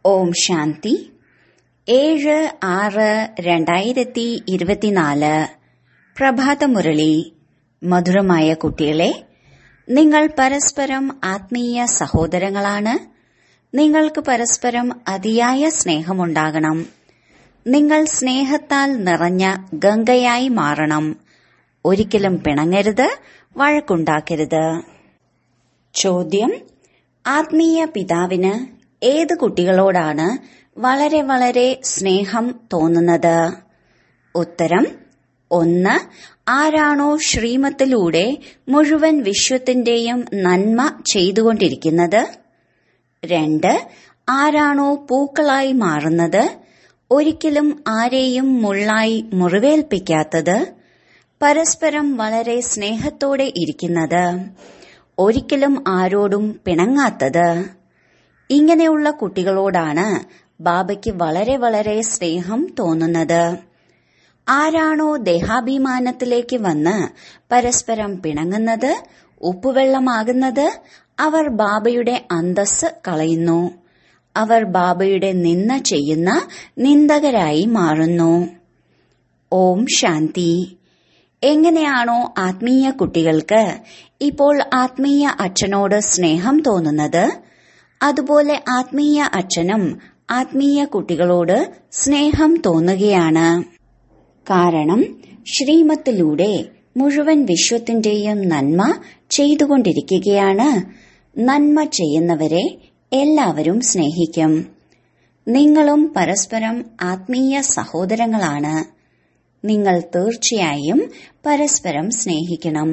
ഓം ശാന്തി ഏഴ് ആറ് രണ്ടായിരത്തി ഇരുപത്തിനാല് പ്രഭാതമുരളി മധുരമായ കുട്ടികളെ നിങ്ങൾ പരസ്പരം ആത്മീയ സഹോദരങ്ങളാണ് നിങ്ങൾക്ക് പരസ്പരം അതിയായ സ്നേഹമുണ്ടാകണം നിങ്ങൾ സ്നേഹത്താൽ നിറഞ്ഞ ഗംഗയായി മാറണം ഒരിക്കലും പിണങ്ങരുത് വഴക്കുണ്ടാക്കരുത് ചോദ്യം ആത്മീയ പിതാവിന് ഏത് കുട്ടികളോടാണ് വളരെ വളരെ സ്നേഹം തോന്നുന്നത് ഉത്തരം ഒന്ന് ആരാണോ ശ്രീമത്തിലൂടെ മുഴുവൻ വിശ്വത്തിന്റെയും നന്മ ചെയ്തുകൊണ്ടിരിക്കുന്നത് രണ്ട് ആരാണോ പൂക്കളായി മാറുന്നത് ഒരിക്കലും ആരെയും മുള്ളായി മുറിവേൽപ്പിക്കാത്തത് പരസ്പരം വളരെ സ്നേഹത്തോടെ ഇരിക്കുന്നത് ഒരിക്കലും ആരോടും പിണങ്ങാത്തത് ഇങ്ങനെയുള്ള കുട്ടികളോടാണ് ബാബയ്ക്ക് വളരെ വളരെ സ്നേഹം തോന്നുന്നത് ആരാണോ ദേഹാഭിമാനത്തിലേക്ക് വന്ന് പരസ്പരം പിണങ്ങുന്നത് ഉപ്പുവെള്ളമാകുന്നത് അവർ ബാബയുടെ അന്തസ് കളയുന്നു അവർ ബാബയുടെ നിന്ന ചെയ്യുന്ന നിന്ദകരായി മാറുന്നു ഓം ശാന്തി എങ്ങനെയാണോ ആത്മീയ കുട്ടികൾക്ക് ഇപ്പോൾ ആത്മീയ അച്ഛനോട് സ്നേഹം തോന്നുന്നത് അതുപോലെ ആത്മീയ അച്ഛനും ആത്മീയ കുട്ടികളോട് സ്നേഹം തോന്നുകയാണ് കാരണം ശ്രീമത്തിലൂടെ മുഴുവൻ വിശ്വത്തിന്റെയും നന്മ ചെയ്തുകൊണ്ടിരിക്കുകയാണ് നന്മ ചെയ്യുന്നവരെ എല്ലാവരും സ്നേഹിക്കും നിങ്ങളും പരസ്പരം ആത്മീയ സഹോദരങ്ങളാണ് നിങ്ങൾ തീർച്ചയായും പരസ്പരം സ്നേഹിക്കണം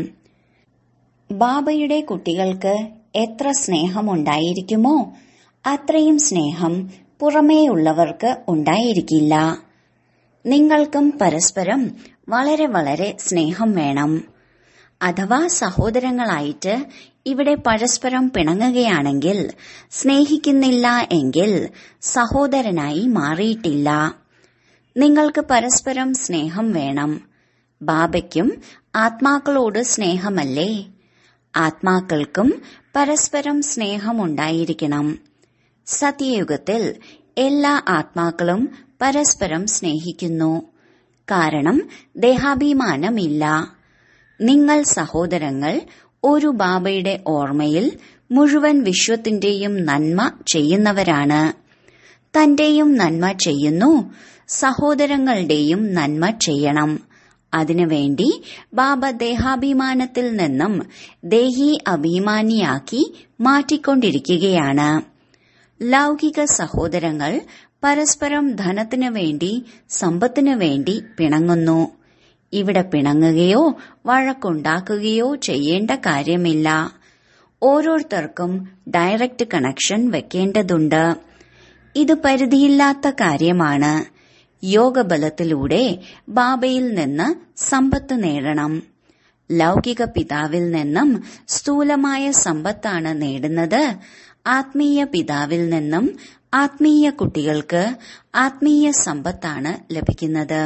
ബാബയുടെ കുട്ടികൾക്ക് എത്ര സ്നേഹമുണ്ടായിരിക്കുമോ അത്രയും സ്നേഹം പുറമേയുള്ളവർക്ക് ഉണ്ടായിരിക്കില്ല നിങ്ങൾക്കും പരസ്പരം വളരെ വളരെ സ്നേഹം വേണം അഥവാ സഹോദരങ്ങളായിട്ട് ഇവിടെ പരസ്പരം പിണങ്ങുകയാണെങ്കിൽ സ്നേഹിക്കുന്നില്ല എങ്കിൽ സഹോദരനായി മാറിയിട്ടില്ല നിങ്ങൾക്ക് പരസ്പരം സ്നേഹം വേണം ബാബയ്ക്കും ആത്മാക്കളോട് സ്നേഹമല്ലേ ആത്മാക്കൾക്കും പരസ്പരം സ്നേഹമുണ്ടായിരിക്കണം സത്യയുഗത്തിൽ എല്ലാ ആത്മാക്കളും പരസ്പരം സ്നേഹിക്കുന്നു കാരണം ദേഹാഭിമാനമില്ല നിങ്ങൾ സഹോദരങ്ങൾ ഒരു ബാബയുടെ ഓർമ്മയിൽ മുഴുവൻ വിശ്വത്തിന്റെയും നന്മ ചെയ്യുന്നവരാണ് തന്റെയും നന്മ ചെയ്യുന്നു സഹോദരങ്ങളുടെയും നന്മ ചെയ്യണം അതിനുവേണ്ടി ബാബ ദേഹാഭിമാനത്തിൽ നിന്നും ദേഹി അഭിമാനിയാക്കി മാറ്റിക്കൊണ്ടിരിക്കുകയാണ് ലൗകിക സഹോദരങ്ങൾ പരസ്പരം ധനത്തിനു വേണ്ടി സമ്പത്തിനു വേണ്ടി പിണങ്ങുന്നു ഇവിടെ പിണങ്ങുകയോ വഴക്കുണ്ടാക്കുകയോ ചെയ്യേണ്ട കാര്യമില്ല ഓരോരുത്തർക്കും ഡയറക്റ്റ് കണക്ഷൻ വെക്കേണ്ടതുണ്ട് ഇത് പരിധിയില്ലാത്ത കാര്യമാണ് യോഗബലത്തിലൂടെ ബാബയിൽ നിന്ന് സമ്പത്ത് നേടണം ലൗകിക പിതാവിൽ നിന്നും സ്ഥൂലമായ സമ്പത്താണ് നേടുന്നത് ആത്മീയ പിതാവിൽ നിന്നും ആത്മീയ കുട്ടികൾക്ക് ആത്മീയ സമ്പത്താണ് ലഭിക്കുന്നത്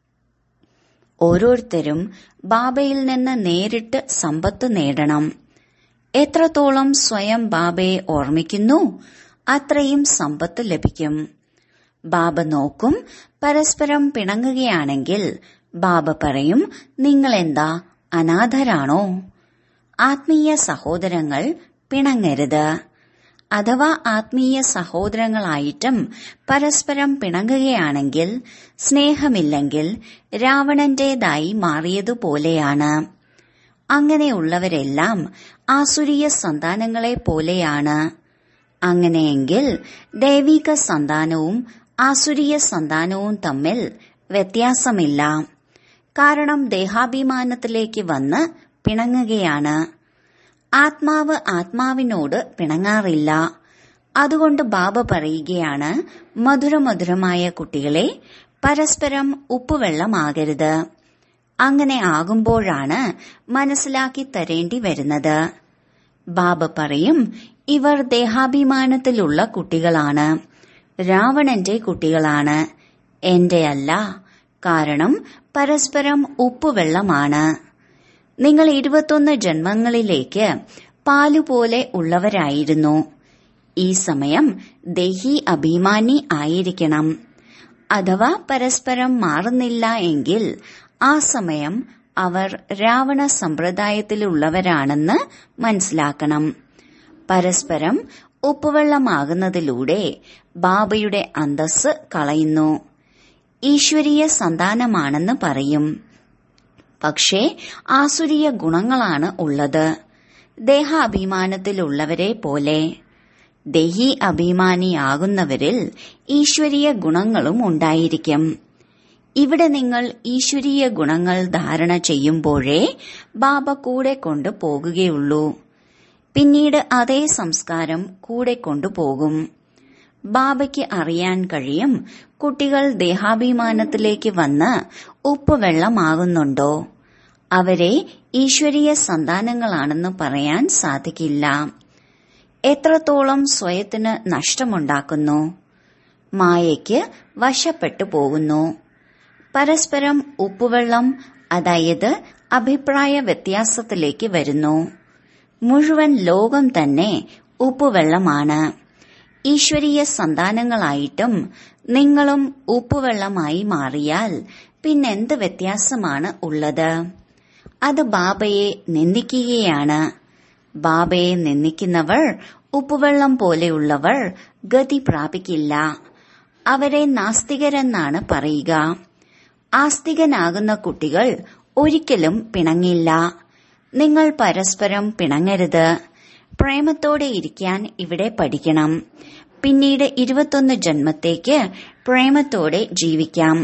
ഓരോരുത്തരും ബാബയിൽ നിന്ന് നേരിട്ട് സമ്പത്ത് നേടണം എത്രത്തോളം സ്വയം ബാബയെ ഓർമ്മിക്കുന്നു അത്രയും സമ്പത്ത് ലഭിക്കും ബാബ നോക്കും പരസ്പരം പിണങ്ങുകയാണെങ്കിൽ ബാബ പറയും നിങ്ങളെന്താ അനാഥരാണോ ആത്മീയ സഹോദരങ്ങൾ പിണങ്ങരുത് അഥവാ ആത്മീയ സഹോദരങ്ങളായിട്ടും പരസ്പരം പിണങ്ങുകയാണെങ്കിൽ സ്നേഹമില്ലെങ്കിൽ രാവണന്റേതായി മാറിയതുപോലെയാണ് അങ്ങനെയുള്ളവരെല്ലാം ആസുരീയ സന്താനങ്ങളെ പോലെയാണ് അങ്ങനെയെങ്കിൽ ദൈവിക സന്താനവും ആസുരീയ സന്താനവും തമ്മിൽ വ്യത്യാസമില്ല കാരണം ദേഹാഭിമാനത്തിലേക്ക് വന്ന് പിണങ്ങുകയാണ് ആത്മാവ് ആത്മാവിനോട് പിണങ്ങാറില്ല അതുകൊണ്ട് ബാബ പറയുകയാണ് മധുരമധുരമായ കുട്ടികളെ പരസ്പരം ഉപ്പുവെള്ളമാകരുത് അങ്ങനെ ആകുമ്പോഴാണ് മനസ്സിലാക്കി തരേണ്ടി വരുന്നത് ബാബ പറയും ഇവർ ദേഹാഭിമാനത്തിലുള്ള കുട്ടികളാണ് രാവണന്റെ കുട്ടികളാണ് എന്റെ അല്ല കാരണം പരസ്പരം ഉപ്പുവെള്ളമാണ് നിങ്ങൾ ഇരുപത്തൊന്ന് ജന്മങ്ങളിലേക്ക് പാലുപോലെ ഉള്ളവരായിരുന്നു ഈ സമയം ദേഹി അഭിമാനി ആയിരിക്കണം അഥവാ പരസ്പരം മാറുന്നില്ല എങ്കിൽ ആ സമയം അവർ രാവണ സമ്പ്രദായത്തിലുള്ളവരാണെന്ന് മനസ്സിലാക്കണം പരസ്പരം ഉപ്പുവെള്ളമാകുന്നതിലൂടെ ബാബയുടെ അന്തസ് കളയുന്നു ഈശ്വരീയ സന്താനമാണെന്ന് പറയും പക്ഷേ ആസുരീയ ഗുണങ്ങളാണ് ഉള്ളത് ദേഹാഭിമാനത്തിലുള്ളവരെ പോലെ ദേഹി അഭിമാനിയാകുന്നവരിൽ ഈശ്വരീയ ഗുണങ്ങളും ഉണ്ടായിരിക്കും ഇവിടെ നിങ്ങൾ ഈശ്വരീയ ഗുണങ്ങൾ ധാരണ ചെയ്യുമ്പോഴേ ബാബ കൂടെ കൊണ്ടു പോകുകയുള്ളൂ പിന്നീട് അതേ സംസ്കാരം കൂടെ കൊണ്ടുപോകും ബാബയ്ക്ക് അറിയാൻ കഴിയും കുട്ടികൾ ദേഹാഭിമാനത്തിലേക്ക് വന്ന് ഉപ്പുവെള്ളമാകുന്നുണ്ടോ അവരെ ഈശ്വരീയ സന്താനങ്ങളാണെന്ന് പറയാൻ സാധിക്കില്ല എത്രത്തോളം സ്വയത്തിന് നഷ്ടമുണ്ടാക്കുന്നു മായയ്ക്ക് വശപ്പെട്ടു പോകുന്നു പരസ്പരം ഉപ്പുവെള്ളം അതായത് അഭിപ്രായ വ്യത്യാസത്തിലേക്ക് വരുന്നു മുഴുവൻ ലോകം തന്നെ ഉപ്പുവെള്ളമാണ് ഈശ്വരീയ സന്താനങ്ങളായിട്ടും നിങ്ങളും ഉപ്പുവെള്ളമായി മാറിയാൽ പിന്നെന്ത് വ്യത്യാസമാണ് ഉള്ളത് അത് ബാബയെ നിന്ദിക്കുകയാണ് ബാബയെ നിന്ദിക്കുന്നവർ ഉപ്പുവെള്ളം പോലെയുള്ളവർ ഗതി പ്രാപിക്കില്ല അവരെ നാസ്തികരെന്നാണ് പറയുക ആസ്തികനാകുന്ന കുട്ടികൾ ഒരിക്കലും പിണങ്ങില്ല നിങ്ങൾ പരസ്പരം പിണങ്ങരുത് പ്രേമത്തോടെ ഇരിക്കാൻ ഇവിടെ പഠിക്കണം പിന്നീട് ഇരുപത്തൊന്ന് ജന്മത്തേക്ക് പ്രേമത്തോടെ ജീവിക്കാം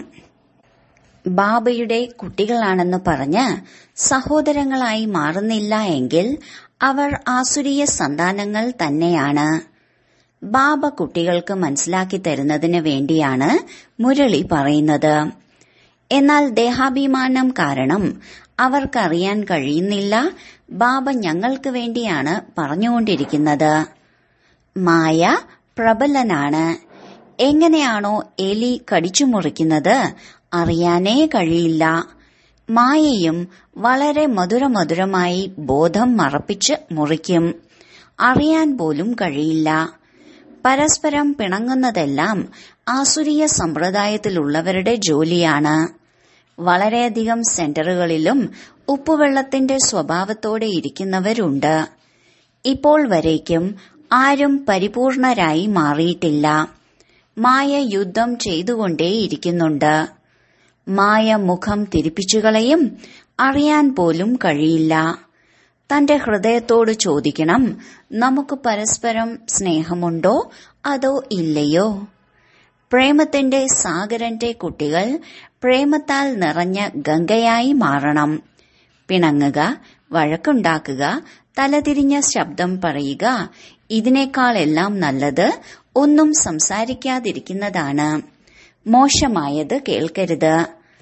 ബാബയുടെ കുട്ടികളാണെന്ന് പറഞ്ഞ് സഹോദരങ്ങളായി മാറുന്നില്ല എങ്കിൽ അവർ ആസുരീയ സന്താനങ്ങൾ തന്നെയാണ് ബാബ കുട്ടികൾക്ക് മനസ്സിലാക്കി തരുന്നതിന് വേണ്ടിയാണ് മുരളി പറയുന്നത് എന്നാൽ ദേഹാഭിമാനം കാരണം അവർക്കറിയാൻ കഴിയുന്നില്ല ബാബ ഞങ്ങൾക്ക് വേണ്ടിയാണ് പറഞ്ഞുകൊണ്ടിരിക്കുന്നത് മായ പ്രബലനാണ് എങ്ങനെയാണോ എലി കടിച്ചു മുറിക്കുന്നത് അറിയാനേ കഴിയില്ല മായയും വളരെ മധുരമധുരമായി ബോധം മറപ്പിച്ച് മുറിക്കും അറിയാൻ പോലും കഴിയില്ല പരസ്പരം പിണങ്ങുന്നതെല്ലാം ആസുരീയ സമ്പ്രദായത്തിലുള്ളവരുടെ ജോലിയാണ് വളരെയധികം സെന്ററുകളിലും ഉപ്പുവെള്ളത്തിന്റെ സ്വഭാവത്തോടെ ഇരിക്കുന്നവരുണ്ട് ഇപ്പോൾ വരേക്കും ആരും പരിപൂർണരായി മാറിയിട്ടില്ല മായ യുദ്ധം ചെയ്തുകൊണ്ടേയിരിക്കുന്നുണ്ട് മായ മുഖം തിരിപ്പിച്ചുകളയും അറിയാൻ പോലും കഴിയില്ല തന്റെ ഹൃദയത്തോട് ചോദിക്കണം നമുക്ക് പരസ്പരം സ്നേഹമുണ്ടോ അതോ ഇല്ലയോ പ്രേമത്തിന്റെ സാഗരന്റെ കുട്ടികൾ പ്രേമത്താൽ നിറഞ്ഞ ഗംഗയായി മാറണം പിണങ്ങുക വഴക്കുണ്ടാക്കുക തലതിരിഞ്ഞ ശബ്ദം പറയുക ഇതിനേക്കാളെല്ലാം നല്ലത് ഒന്നും സംസാരിക്കാതിരിക്കുന്നതാണ് മോശമായത് കേൾക്കരുത്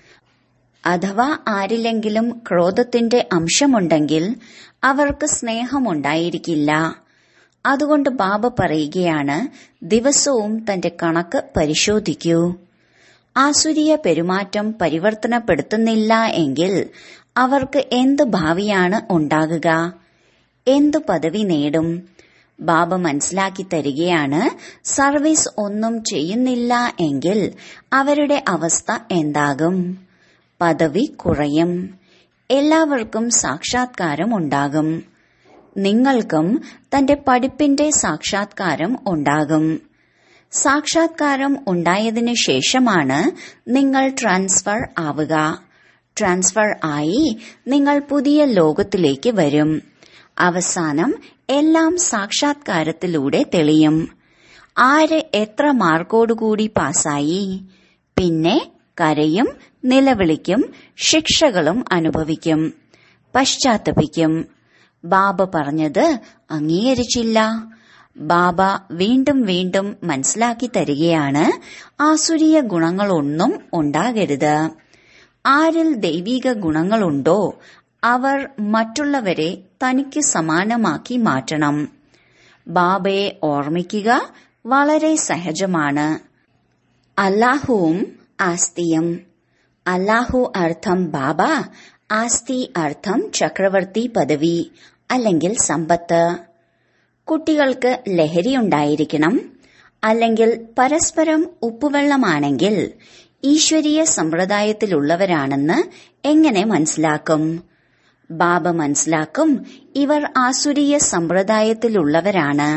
അഥവാ ആരിലെങ്കിലും ക്രോധത്തിന്റെ അംശമുണ്ടെങ്കിൽ അവർക്ക് സ്നേഹമുണ്ടായിരിക്കില്ല അതുകൊണ്ട് ബാബ പറയുകയാണ് ദിവസവും തന്റെ കണക്ക് പരിശോധിക്കൂ ആസുരീയ പെരുമാറ്റം പരിവർത്തനപ്പെടുത്തുന്നില്ല എങ്കിൽ അവർക്ക് എന്ത് ഭാവിയാണ് ഉണ്ടാകുക എന്തു പദവി നേടും ബാബ മനസ്സിലാക്കി തരികയാണ് സർവീസ് ഒന്നും ചെയ്യുന്നില്ല എങ്കിൽ അവരുടെ അവസ്ഥ എന്താകും പദവി കുറയും എല്ലാവർക്കും സാക്ഷാത്കാരം ഉണ്ടാകും നിങ്ങൾക്കും തന്റെ പഠിപ്പിന്റെ സാക്ഷാത്കാരം ഉണ്ടാകും സാക്ഷാത്കാരം ഉണ്ടായതിനു ശേഷമാണ് നിങ്ങൾ ട്രാൻസ്ഫർ ആവുക ട്രാൻസ്ഫർ ആയി നിങ്ങൾ പുതിയ ലോകത്തിലേക്ക് വരും അവസാനം എല്ലാം സാക്ഷാത്കാരത്തിലൂടെ തെളിയും ആര് എത്ര മാർക്കോടുകൂടി പാസായി പിന്നെ കരയും നിലവിളിക്കും ശിക്ഷകളും അനുഭവിക്കും പശ്ചാത്തപിക്കും ബാബ പറഞ്ഞത് അംഗീകരിച്ചില്ല ബാബ വീണ്ടും വീണ്ടും മനസ്സിലാക്കി തരികയാണ് ആസുരീയ ഗുണങ്ങളൊന്നും ഉണ്ടാകരുത് ആരിൽ ദൈവിക ഗുണങ്ങളുണ്ടോ അവർ മറ്റുള്ളവരെ തനിക്ക് സമാനമാക്കി മാറ്റണം ബാബയെ ഓർമ്മിക്കുക വളരെ സഹജമാണ് അല്ലാഹുവും ആസ്തിയും അല്ലാഹു അർത്ഥം ബാബ ആസ്തി അർത്ഥം ചക്രവർത്തി പദവി അല്ലെങ്കിൽ സമ്പത്ത് കുട്ടികൾക്ക് ലഹരി ഉണ്ടായിരിക്കണം അല്ലെങ്കിൽ പരസ്പരം ഉപ്പുവെള്ളമാണെങ്കിൽ ഈശ്വരീയ സമ്പ്രദായത്തിലുള്ളവരാണെന്ന് എങ്ങനെ മനസ്സിലാക്കും ബാബ മനസ്സിലാക്കും ഇവർ ആസുരീയ സമ്പ്രദായത്തിലുള്ളവരാണ്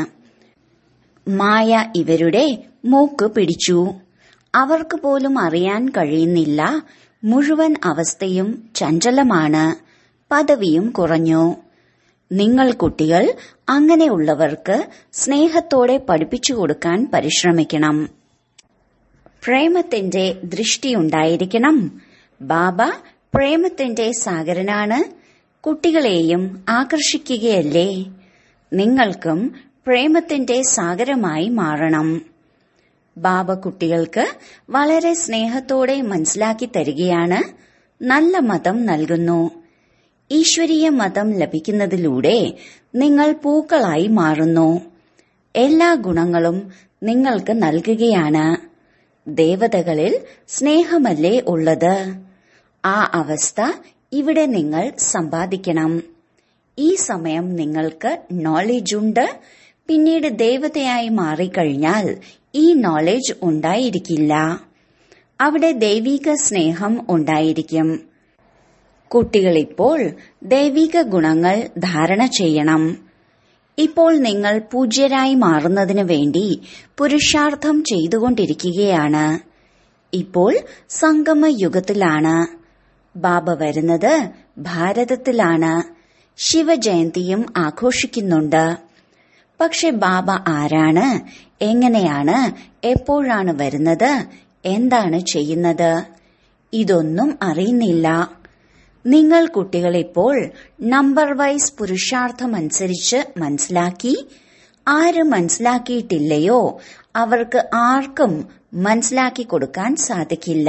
മായ ഇവരുടെ മൂക്ക് പിടിച്ചു അവർക്ക് പോലും അറിയാൻ കഴിയുന്നില്ല മുഴുവൻ അവസ്ഥയും ചഞ്ചലമാണ് പദവിയും കുറഞ്ഞു നിങ്ങൾ കുട്ടികൾ അങ്ങനെയുള്ളവർക്ക് സ്നേഹത്തോടെ പഠിപ്പിച്ചു കൊടുക്കാൻ പരിശ്രമിക്കണം പ്രേമത്തിന്റെ ദൃഷ്ടിയുണ്ടായിരിക്കണം ബാബ പ്രേമത്തിന്റെ സാഗരനാണ് കുട്ടികളെയും ആകർഷിക്കുകയല്ലേ നിങ്ങൾക്കും പ്രേമത്തിന്റെ സാഗരമായി മാറണം ബാബ കുട്ടികൾക്ക് വളരെ സ്നേഹത്തോടെ മനസ്സിലാക്കി തരികയാണ് നല്ല മതം നൽകുന്നു ഈശ്വരീയ മതം ലഭിക്കുന്നതിലൂടെ നിങ്ങൾ പൂക്കളായി മാറുന്നു എല്ലാ ഗുണങ്ങളും നിങ്ങൾക്ക് നൽകുകയാണ് ദേവതകളിൽ സ്നേഹമല്ലേ ഉള്ളത് ആ അവസ്ഥ ഇവിടെ നിങ്ങൾ സമ്പാദിക്കണം ഈ സമയം നിങ്ങൾക്ക് നോളജ് ഉണ്ട് പിന്നീട് ദേവതയായി മാറിക്കഴിഞ്ഞാൽ ഈ നോളജ് ഉണ്ടായിരിക്കില്ല അവിടെ ദൈവിക സ്നേഹം ഉണ്ടായിരിക്കും കുട്ടികളിപ്പോൾ ദൈവിക ഗുണങ്ങൾ ധാരണ ചെയ്യണം ഇപ്പോൾ നിങ്ങൾ പൂജ്യരായി മാറുന്നതിന് വേണ്ടി പുരുഷാർത്ഥം ചെയ്തുകൊണ്ടിരിക്കുകയാണ് ഇപ്പോൾ സംഗമയുഗത്തിലാണ് ബാബ വരുന്നത് ഭാരതത്തിലാണ് ശിവജയന്തിയും ആഘോഷിക്കുന്നുണ്ട് പക്ഷെ ബാബ ആരാണ് എങ്ങനെയാണ് എപ്പോഴാണ് വരുന്നത് എന്താണ് ചെയ്യുന്നത് ഇതൊന്നും അറിയുന്നില്ല നിങ്ങൾ കുട്ടികൾ ഇപ്പോൾ നമ്പർ വൈസ് പുരുഷാർത്ഥമനുസരിച്ച് മനസ്സിലാക്കി ആര് മനസ്സിലാക്കിയിട്ടില്ലയോ അവർക്ക് ആർക്കും മനസ്സിലാക്കി കൊടുക്കാൻ സാധിക്കില്ല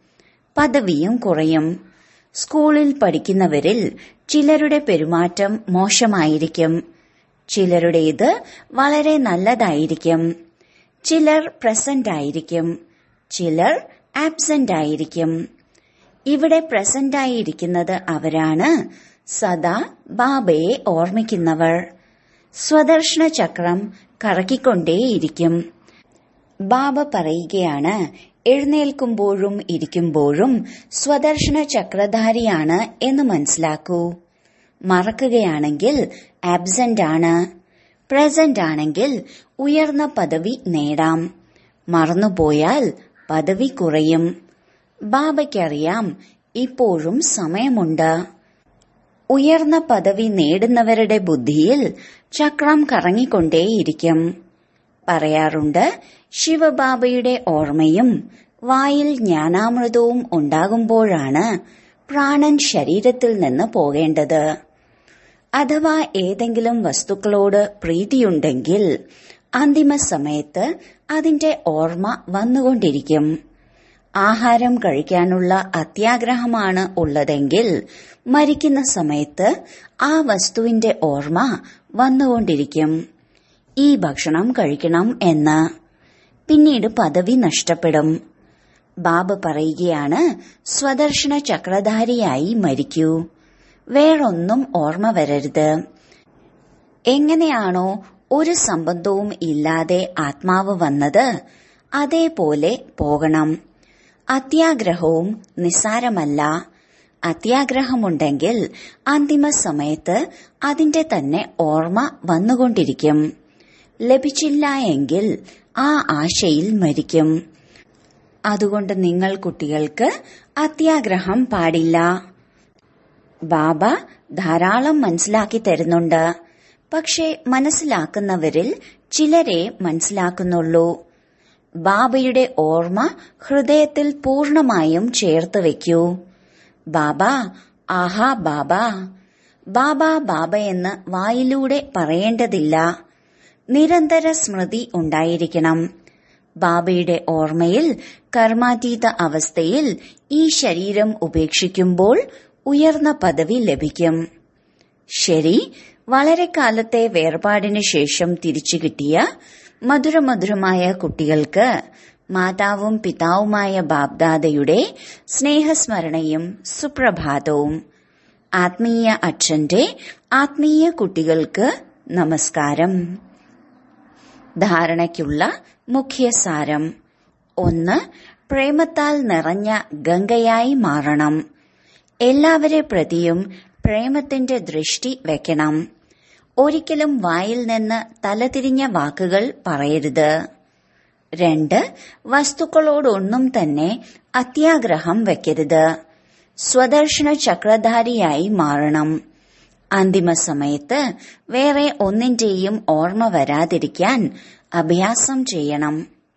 പദവിയും കുറയും സ്കൂളിൽ പഠിക്കുന്നവരിൽ ചിലരുടെ പെരുമാറ്റം മോശമായിരിക്കും ചിലരുടേത് വളരെ നല്ലതായിരിക്കും ചിലർ പ്രസന്റ് ആയിരിക്കും ചിലർ ആബ്സെന്റ് ആയിരിക്കും ഇവിടെ പ്രസന്റ് ആയിരിക്കുന്നത് അവരാണ് സദാ ബാബയെ ഓർമ്മിക്കുന്നവർ സ്വദർശന ചക്രം കറക്കിക്കൊണ്ടേയിരിക്കും ബാബ പറയുകയാണ് എഴുന്നേൽക്കുമ്പോഴും ഇരിക്കുമ്പോഴും സ്വദർശന ചക്രധാരിയാണ് എന്ന് മനസ്സിലാക്കൂ മറക്കുകയാണെങ്കിൽ ആബ്സെന്റ് ആണ് പ്രസന്റ് ആണെങ്കിൽ ഉയർന്ന പദവി നേടാം മറന്നുപോയാൽ പദവി കുറയും ബാബയ്ക്കറിയാം ഇപ്പോഴും സമയമുണ്ട് ഉയർന്ന പദവി നേടുന്നവരുടെ ബുദ്ധിയിൽ ചക്രം കറങ്ങിക്കൊണ്ടേയിരിക്കും പറയാറുണ്ട് ശിവബാബയുടെ ഓർമ്മയും വായിൽ ജ്ഞാനാമൃതവും ഉണ്ടാകുമ്പോഴാണ് പ്രാണൻ ശരീരത്തിൽ നിന്ന് പോകേണ്ടത് അഥവാ ഏതെങ്കിലും വസ്തുക്കളോട് പ്രീതിയുണ്ടെങ്കിൽ അന്തിമ സമയത്ത് അതിന്റെ ഓർമ്മ വന്നുകൊണ്ടിരിക്കും ആഹാരം കഴിക്കാനുള്ള അത്യാഗ്രഹമാണ് ഉള്ളതെങ്കിൽ മരിക്കുന്ന സമയത്ത് ആ വസ്തുവിന്റെ ഓർമ്മ വന്നുകൊണ്ടിരിക്കും ഈ ഭക്ഷണം കഴിക്കണം എന്ന് പിന്നീട് പദവി നഷ്ടപ്പെടും ബാബ പറയുകയാണ് സ്വദർശന ചക്രധാരിയായി മരിക്കൂ വേറൊന്നും ഓർമ്മ വരരുത് എങ്ങനെയാണോ ഒരു സംബന്ധവും ഇല്ലാതെ ആത്മാവ് വന്നത് അതേപോലെ പോകണം അത്യാഗ്രഹവും നിസ്സാരമല്ല അത്യാഗ്രഹമുണ്ടെങ്കിൽ അന്തിമ സമയത്ത് അതിന്റെ തന്നെ ഓർമ്മ വന്നുകൊണ്ടിരിക്കും ലഭിച്ചില്ല എങ്കിൽ ആ ആശയിൽ മരിക്കും അതുകൊണ്ട് നിങ്ങൾ കുട്ടികൾക്ക് അത്യാഗ്രഹം പാടില്ല ബാബ ധാരാളം മനസ്സിലാക്കി തരുന്നുണ്ട് പക്ഷെ മനസ്സിലാക്കുന്നവരിൽ ചിലരെ മനസ്സിലാക്കുന്നുള്ളൂ ബാബയുടെ ഓർമ്മ ഹൃദയത്തിൽ പൂർണമായും ചേർത്ത് വെക്കൂ ബാബ ആഹാ ബാബ ബാബ ബാബ എന്ന് വായിലൂടെ പറയേണ്ടതില്ല നിരന്തര സ്മൃതി ഉണ്ടായിരിക്കണം ബാബയുടെ ഓർമ്മയിൽ കർമാതീത അവസ്ഥയിൽ ഈ ശരീരം ഉപേക്ഷിക്കുമ്പോൾ ഉയർന്ന പദവി ലഭിക്കും ശരി വളരെ കാലത്തെ വേർപാടിനു ശേഷം തിരിച്ചു കിട്ടിയ മധുരമധുരമായ കുട്ടികൾക്ക് മാതാവും പിതാവുമായ ബാബ്ദാദയുടെ സ്നേഹസ്മരണയും സുപ്രഭാതവും ആത്മീയ അച്ഛന്റെ ആത്മീയ കുട്ടികൾക്ക് നമസ്കാരം ധാരണയ്ക്കുള്ള മുഖ്യസാരം ഒന്ന് പ്രേമത്താൽ നിറഞ്ഞ ഗംഗയായി മാറണം എല്ലാവരെ പ്രതിയും പ്രേമത്തിന്റെ ദൃഷ്ടി വെക്കണം ഒരിക്കലും വായിൽ നിന്ന് തലതിരിഞ്ഞ വാക്കുകൾ പറയരുത് രണ്ട് വസ്തുക്കളോടൊന്നും തന്നെ അത്യാഗ്രഹം വെക്കരുത് സ്വദർശന ചക്രധാരിയായി മാറണം അന്തിമ സമയത്ത് വേറെ ഒന്നിന്റെയും ഓർമ്മ വരാതിരിക്കാൻ അഭ്യാസം ചെയ്യണം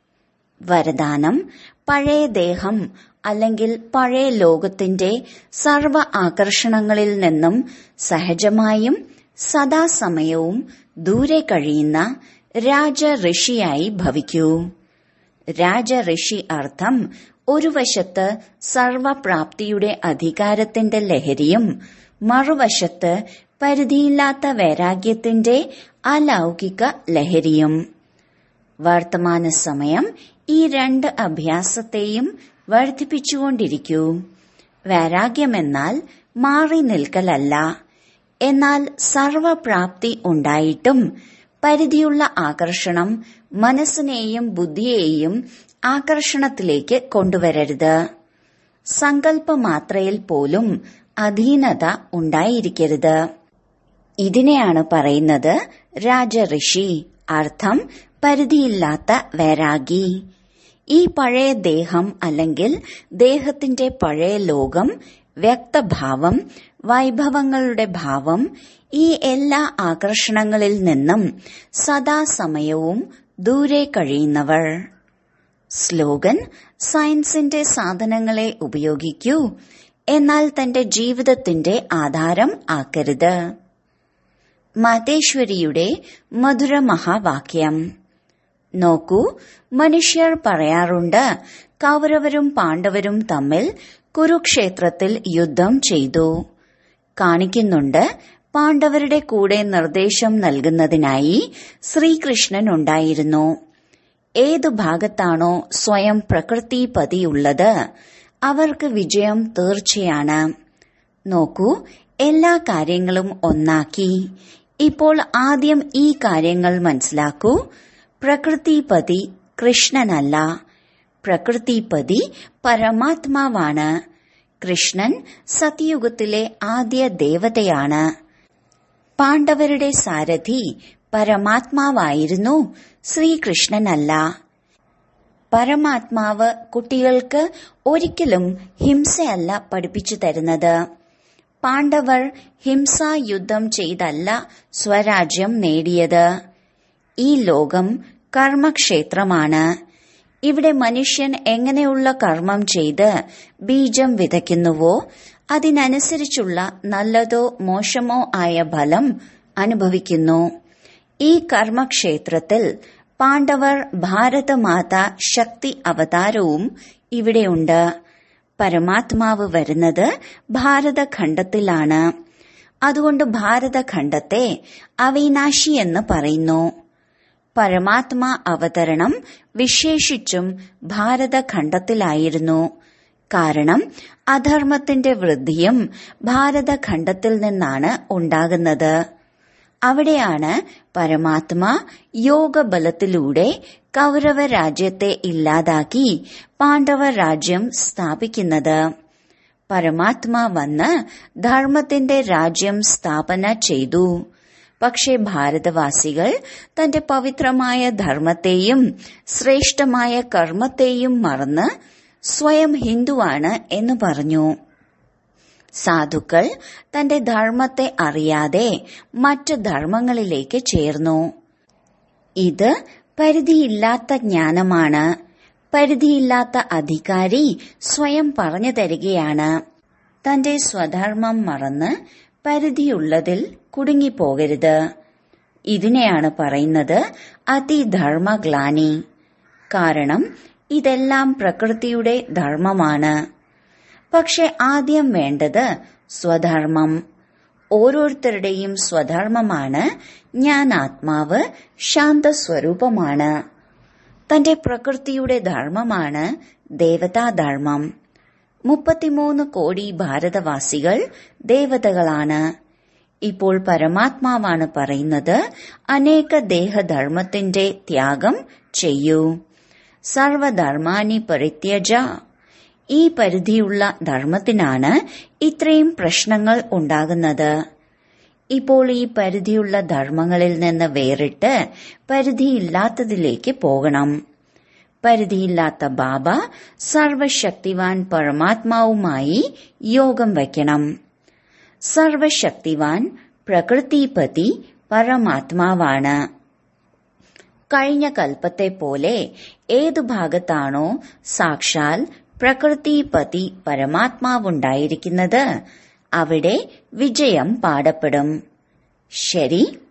വരദാനം പഴയ ദേഹം അല്ലെങ്കിൽ പഴയ ലോകത്തിന്റെ സർവ ആകർഷണങ്ങളിൽ നിന്നും സഹജമായും സദാസമയവും ദൂരെ കഴിയുന്ന രാജ ഋഷിയായി ഭവിക്കൂ രാജ ഋഷി അർത്ഥം ഒരു വശത്ത് സർവപ്രാപ്തിയുടെ അധികാരത്തിന്റെ ലഹരിയും മറുവശത്ത് പരിധിയില്ലാത്ത വൈരാഗ്യത്തിന്റെ അലൗകിക ലഹരിയും വർത്തമാന സമയം ഈ രണ്ട് അഭ്യാസത്തെയും വർദ്ധിപ്പിച്ചുകൊണ്ടിരിക്കൂ വൈരാഗ്യമെന്നാൽ മാറി നിൽക്കലല്ല എന്നാൽ സർവപ്രാപ്തി ഉണ്ടായിട്ടും പരിധിയുള്ള ആകർഷണം മനസ്സിനെയും ബുദ്ധിയെയും ആകർഷണത്തിലേക്ക് കൊണ്ടുവരരുത് സങ്കല്പമാത്രയിൽ പോലും അധീനത ഉണ്ടായിരിക്കരുത് ഇതിനെയാണ് പറയുന്നത് രാജഋഷി അർത്ഥം പരിധിയില്ലാത്ത വൈരാഗി ഈ പഴയ ദേഹം അല്ലെങ്കിൽ ദേഹത്തിന്റെ പഴയ ലോകം വ്യക്തഭാവം വൈഭവങ്ങളുടെ ഭാവം ഈ എല്ലാ ആകർഷണങ്ങളിൽ നിന്നും സദാസമയവും ദൂരെ കഴിയുന്നവർ സ്ലോഗൻ സയൻസിന്റെ സാധനങ്ങളെ ഉപയോഗിക്കൂ എന്നാൽ തന്റെ ജീവിതത്തിന്റെ ആധാരം ആക്കരുത് മാതേശ്വരിയുടെ മധുര മഹാവാക്യം നോക്കൂ മനുഷ്യർ പറയാറുണ്ട് കൗരവരും പാണ്ഡവരും തമ്മിൽ കുരുക്ഷേത്രത്തിൽ യുദ്ധം ചെയ്തു കാണിക്കുന്നുണ്ട് പാണ്ഡവരുടെ കൂടെ നിർദ്ദേശം നൽകുന്നതിനായി ശ്രീകൃഷ്ണൻ ഉണ്ടായിരുന്നു ഏതു ഭാഗത്താണോ സ്വയം പ്രകൃതിപതിയുള്ളത് അവർക്ക് വിജയം തീർച്ചയാണ് നോക്കൂ എല്ലാ കാര്യങ്ങളും ഒന്നാക്കി ഇപ്പോൾ ആദ്യം ഈ കാര്യങ്ങൾ മനസ്സിലാക്കൂ പ്രകൃതിപതി കൃഷ്ണനല്ല പ്രകൃതിപതി പരമാത്മാവാണ് കൃഷ്ണൻ സത്യയുഗത്തിലെ ആദ്യ ദേവതയാണ് പാണ്ഡവരുടെ സാരഥി പരമാത്മാവായിരുന്നു ശ്രീകൃഷ്ണനല്ല പരമാത്മാവ് കുട്ടികൾക്ക് ഒരിക്കലും ഹിംസയല്ല പഠിപ്പിച്ചു തരുന്നത് പാണ്ഡവർ ഹിംസായുദ്ധം ചെയ്തല്ല സ്വരാജ്യം നേടിയത് ഈ ലോകം കർമ്മക്ഷേത്രമാണ് ഇവിടെ മനുഷ്യൻ എങ്ങനെയുള്ള കർമ്മം ചെയ്ത് ബീജം വിതയ്ക്കുന്നുവോ അതിനനുസരിച്ചുള്ള നല്ലതോ മോശമോ ആയ ഫലം അനുഭവിക്കുന്നു ഈ കർമ്മക്ഷേത്രത്തിൽ പാണ്ഡവർ ഭാരതമാത ശക്തി അവതാരവും ഇവിടെയുണ്ട് പരമാത്മാവ് വരുന്നത് ഭാരതഖണ്ഡത്തിലാണ് അതുകൊണ്ട് ഭാരതഖണ്ഡത്തെ അവിനാശി എന്ന് പറയുന്നു പരമാത്മാ അവതരണം വിശേഷിച്ചും ഭാരതഖണ്ഡത്തിലായിരുന്നു കാരണം അധർമ്മത്തിന്റെ വൃദ്ധിയും ഭാരതഖണ്ഡത്തിൽ നിന്നാണ് ഉണ്ടാകുന്നത് അവിടെയാണ് പരമാത്മ യോഗബലത്തിലൂടെ കൗരവ രാജ്യത്തെ ഇല്ലാതാക്കി പാണ്ഡവ രാജ്യം സ്ഥാപിക്കുന്നത് പരമാത്മ വന്ന് ധർമ്മത്തിന്റെ രാജ്യം സ്ഥാപന ചെയ്തു പക്ഷേ ഭാരതവാസികൾ തന്റെ പവിത്രമായ ധർമ്മത്തെയും ശ്രേഷ്ഠമായ കർമ്മത്തെയും മറന്ന് സ്വയം ഹിന്ദുവാണ് എന്ന് പറഞ്ഞു സാധുക്കൾ തന്റെ ധർമ്മത്തെ അറിയാതെ മറ്റ് ധർമ്മങ്ങളിലേക്ക് ചേർന്നു ഇത് പരിധിയില്ലാത്ത ജ്ഞാനമാണ് പരിധിയില്ലാത്ത അധികാരി സ്വയം പറഞ്ഞു തരികയാണ് തന്റെ സ്വധർമ്മം മറന്ന് പരിധിയുള്ളതിൽ കുടുങ്ങിപ്പോകരുത് ഇതിനെയാണ് പറയുന്നത് അതിധർമ്മഗ്ലാനി കാരണം ഇതെല്ലാം പ്രകൃതിയുടെ ധർമ്മമാണ് പക്ഷെ ആദ്യം വേണ്ടത് സ്വധർമ്മം ഓരോരുത്തരുടെയും സ്വധർമ്മമാണ് ഞാൻ ആത്മാവ് ശാന്തസ്വരൂപമാണ് തന്റെ പ്രകൃതിയുടെ ധർമ്മമാണ് ദേവതാധർമ്മം മുപ്പത്തിമൂന്ന് കോടി ഭാരതവാസികൾ ദേവതകളാണ് ഇപ്പോൾ പരമാത്മാവാണ് പറയുന്നത് അനേക ദേഹധർമ്മത്തിന്റെ ത്യാഗം ചെയ്യൂ സർവധർമാനി പരിത്യജ ഈ പരിധിയുള്ള ധർമ്മത്തിനാണ് ഇത്രയും പ്രശ്നങ്ങൾ ഉണ്ടാകുന്നത് ഇപ്പോൾ ഈ പരിധിയുള്ള ധർമ്മങ്ങളിൽ നിന്ന് വേറിട്ട് പരിധിയില്ലാത്തതിലേക്ക് പോകണം പരിധിയില്ലാത്ത ബാബ സർവശക്തിവാൻ പരമാത്മാവുമായി യോഗം വയ്ക്കണം സർവശക്തിവാൻ പ്രകൃതിപതി പരമാത്മാവാണ് കഴിഞ്ഞ കൽപ്പത്തെ പോലെ ഏതു ഭാഗത്താണോ സാക്ഷാൽ പ്രകൃതിപതി പരമാത്മാവുണ്ടായിരിക്കുന്നത് അവിടെ വിജയം പാടപ്പെടും ശരി